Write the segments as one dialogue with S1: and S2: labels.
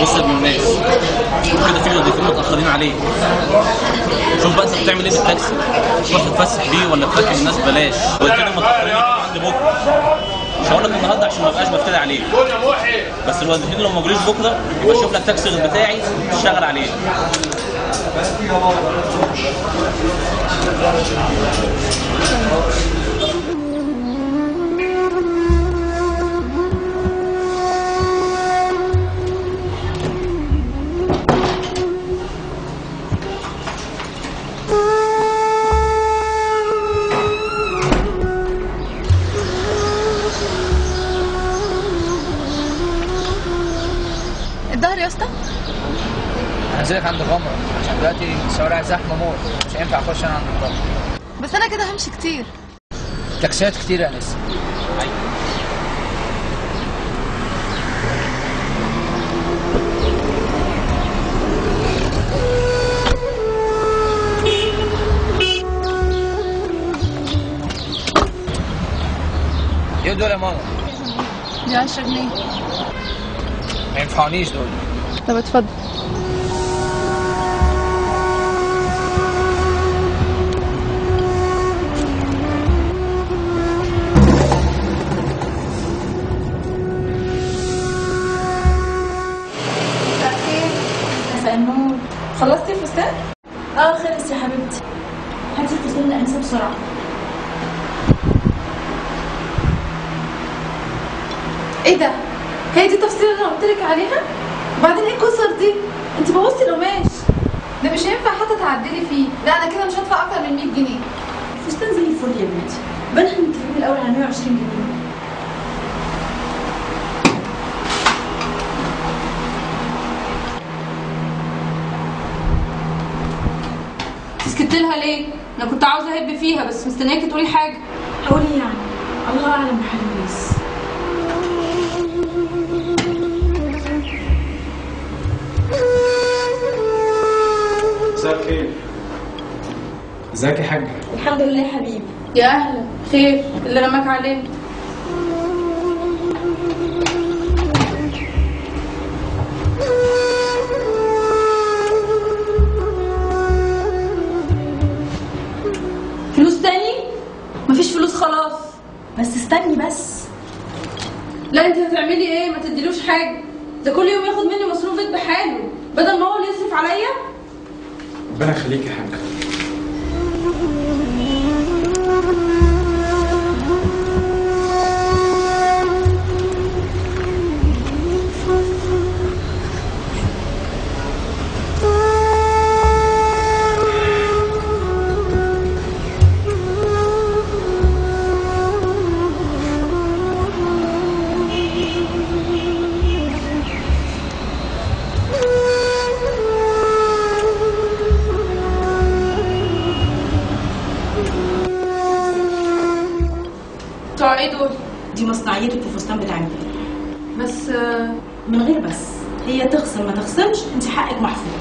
S1: بص يا ابن الناس كده في وظيفتين متاخرين عليك شوف بقى انت بتعمل ايه بالتاكسي تروح تتفسح بيه ولا تفكر الناس بلاش وكده متاخرين عليك عند بكره مش هقول لك النهارده عشان ما ابقاش بفتري عليك بس الوظيفتين لو ما جريش بكره يبقى شوف لك تاكسي غير بتاعي تشتغل عليه
S2: الظهر يا اسطى
S3: هنزلك عند غمرة عشان دلوقتي الشوارع زحمة موت مش هينفع اخش انا عند غمرة
S2: بس انا كده همشي كتير
S3: تاكسيات كتير يا نسا ايه دول يا ماما؟
S2: دي 10 جنيه
S3: ما ينفعونيش دول
S2: طب اتفضل
S4: مساء النور خلصتي الفستان؟ اه خلص يا حبيبتي هاتي الفستان الانسه بسرعه
S2: ايه ده هي دي التفصيله اللي انا قلت لك عليها وبعدين ايه الكسر دي انت بوظتي القماش ده مش هينفع حتى تعدلي فيه لا انا كده مش هدفع اكتر من 100 جنيه
S4: الفستان زي الفل يا بنتي بان احنا متفقين الاول على 120 جنيه
S5: سكت لها ليه؟ انا كنت عاوزه اهب فيها بس مستنياكي تقولي حاجه
S4: حاولي يعني الله اعلم بحال الناس
S6: مساء الخير ازيك يا حاج
S4: الحمد لله يا حبيبي
S5: يا اهلا خير اللي رماك عليه فلوس تاني؟ مفيش فلوس خلاص
S4: بس استني بس
S5: لا انت هتعملي ايه ما تديلوش حاجه ده كل يوم ياخد مني مصروف بيت بحاله بدل ما هو اللي يصرف عليا
S6: ربنا يخليك يا حاج
S5: بتوع ايه دول
S4: دي مصنعيتك في الفستان بتاع امبارح
S5: بس آه،
S4: من غير بس هي تغسل ما تغسلش انت حقك محفوظ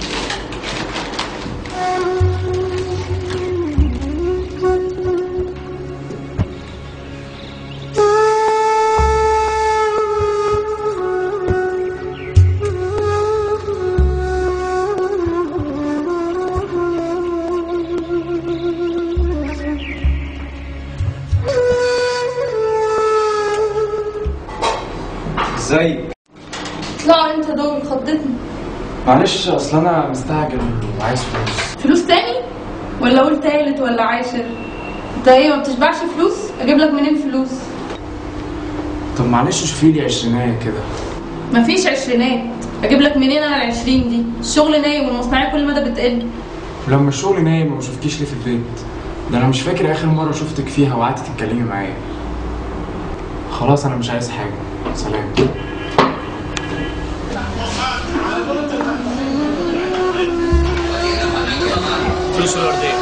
S6: ازيك
S5: اطلعوا انت دول خضتني
S6: معلش اصل انا مستعجل وعايز فلوس
S5: فلوس تاني ولا اقول تالت ولا عاشر انت ايه ما بتشبعش فلوس اجيب لك منين فلوس
S6: طب معلش شوفي لي عشرينية كده
S5: مفيش عشرينات اجيب لك منين انا العشرين دي الشغل نايم والمصنعيه كل مدى بتقل
S6: ولما الشغل نايم ما بشوفكيش ليه في البيت ده انا مش فاكر اخر مرة شفتك فيها وقعدتي تتكلمي معايا خلاص انا مش عايز حاجة سلام
S1: فلوس الورديه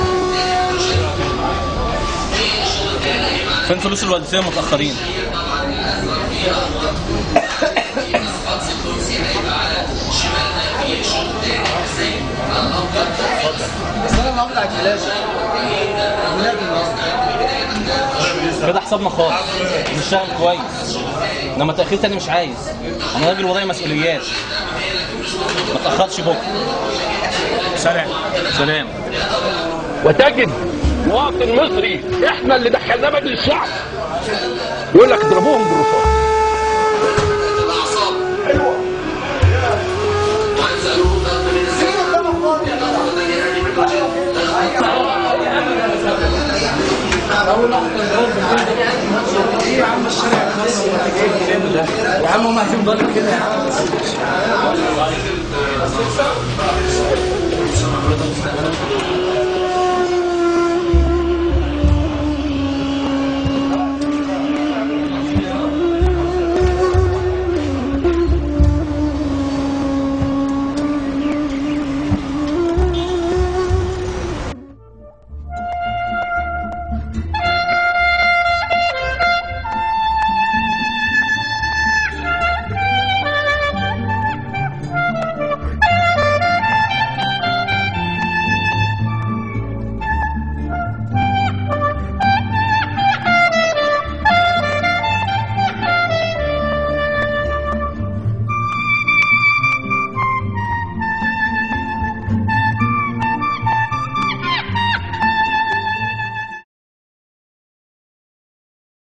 S1: فين فلوس الوالدتين متاخرين
S3: بس انا النهارده على الفلاشه ولاد النهارده
S1: كده حسابنا خالص بنشتغل كويس انما تاخير تاني مش عايز انا راجل ورايا مسؤوليات ما تاخرش بكره سلام سلام
S7: وتجد مواطن مصري احنا اللي دخلناه مجلس الشعب يقول لك اضربوهم بالرصاص
S3: يا عم هم عايزين ضرب كده يا عم